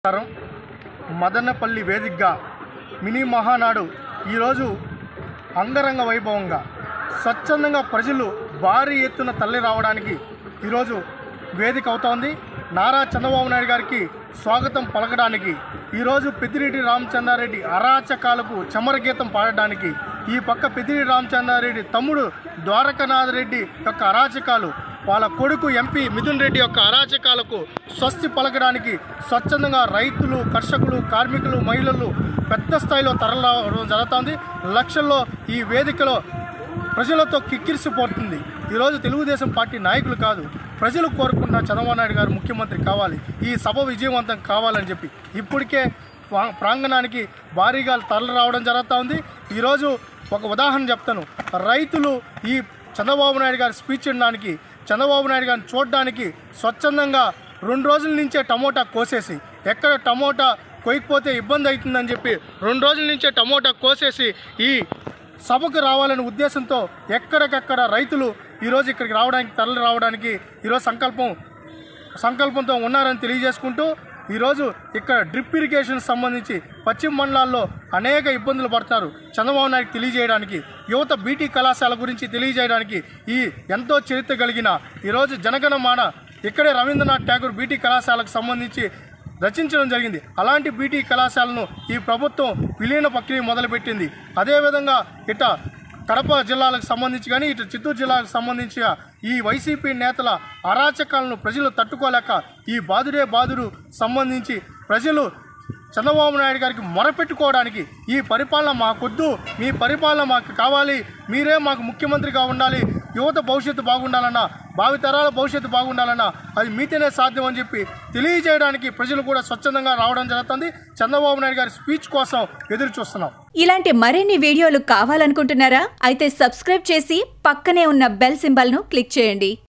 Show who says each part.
Speaker 1: నమస్కారం మదనపల్లి వేదికగా మినీ మహానాడు ఈరోజు అంగరంగ వైభవంగా స్వచ్ఛందంగా ప్రజలు భారీ ఎత్తున తల్లి రావడానికి ఈరోజు వేదిక అవుతోంది నారా చంద్రబాబు నాయుడు గారికి స్వాగతం పలకడానికి ఈరోజు పెద్దిరెడ్డి రామచంద్రారెడ్డి అరాచకాలకు చమరగీతం పాడడానికి ఈ పక్క పెద్దిరెడ్డి రామచంద్రారెడ్డి తమ్ముడు ద్వారకనాథ్ రెడ్డి యొక్క అరాచకాలు వాళ్ళ కొడుకు ఎంపీ మిథున్ రెడ్డి యొక్క అరాచకాలకు స్వస్తి పలకడానికి స్వచ్ఛందంగా రైతులు కర్షకులు కార్మికులు మహిళలు పెద్ద స్థాయిలో తరలిరావడం జరుగుతుంది లక్షల్లో ఈ వేదికలో ప్రజలతో కిక్కిరిసిపోతుంది ఈరోజు తెలుగుదేశం పార్టీ నాయకులు కాదు ప్రజలు కోరుకున్న చంద్రబాబు నాయుడు గారు ముఖ్యమంత్రి కావాలి ఈ సభ విజయవంతం కావాలని చెప్పి ఇప్పటికే ప్రా- ప్రాంగణానికి భారీగా తరలి రావడం జరుగుతూ ఉంది ఈరోజు ఒక ఉదాహరణ చెప్తాను రైతులు ఈ చంద్రబాబు నాయుడు గారి స్పీచ్ వినడానికి చంద్రబాబు నాయుడు గారిని చూడడానికి స్వచ్ఛందంగా రెండు రోజుల నుంచే టమోటా కోసేసి ఎక్కడ టమోటా కొయ్యకపోతే ఇబ్బంది అవుతుందని చెప్పి రెండు రోజుల నుంచే టమోటా కోసేసి ఈ సభకు రావాలనే ఉద్దేశంతో ఎక్కడికక్కడ రైతులు ఈరోజు ఇక్కడికి రావడానికి తరలి రావడానికి ఈరోజు సంకల్పం సంకల్పంతో ఉన్నారని తెలియజేసుకుంటూ ఈరోజు ఇక్కడ డ్రిప్ ఇరిగేషన్ సంబంధించి పశ్చిమ మండలాల్లో అనేక ఇబ్బందులు పడుతున్నారు చంద్రబాబు నాయుడు తెలియజేయడానికి యువత బీటీ కళాశాల గురించి తెలియజేయడానికి ఈ ఎంతో చరిత్ర కలిగిన ఈరోజు జనగణమాన ఇక్కడే రవీంద్రనాథ్ ఠాగూర్ బీటీ కళాశాలకు సంబంధించి రచించడం జరిగింది అలాంటి బీటీ కళాశాలను ఈ ప్రభుత్వం విలీన ప్రక్రియ మొదలుపెట్టింది అదేవిధంగా ఇట కడప జిల్లాలకు సంబంధించి కానీ ఇటు చిత్తూరు జిల్లాకు సంబంధించిన ఈ వైసీపీ నేతల అరాచకాలను ప్రజలు తట్టుకోలేక ఈ బాదుడే బాదుడు సంబంధించి ప్రజలు చంద్రబాబు నాయుడు గారికి మొరపెట్టుకోవడానికి ఈ పరిపాలన మాకొద్దు మీ పరిపాలన మాకు కావాలి మీరే మాకు ముఖ్యమంత్రిగా ఉండాలి యువత భవిష్యత్తు బాగుండాలన్నా భావితరాల భవిష్యత్తు బాగుండాలన్నా అది మీతోనే సాధ్యం అని చెప్పి తెలియజేయడానికి ప్రజలు కూడా స్వచ్ఛందంగా రావడం జరుగుతుంది చంద్రబాబు నాయుడు గారి స్పీచ్ కోసం ఎదురు చూస్తున్నాం
Speaker 2: ఇలాంటి మరిన్ని వీడియోలు కావాలనుకుంటున్నారా అయితే సబ్స్క్రైబ్ చేసి పక్కనే ఉన్న బెల్ సింబల్ను క్లిక్ చేయండి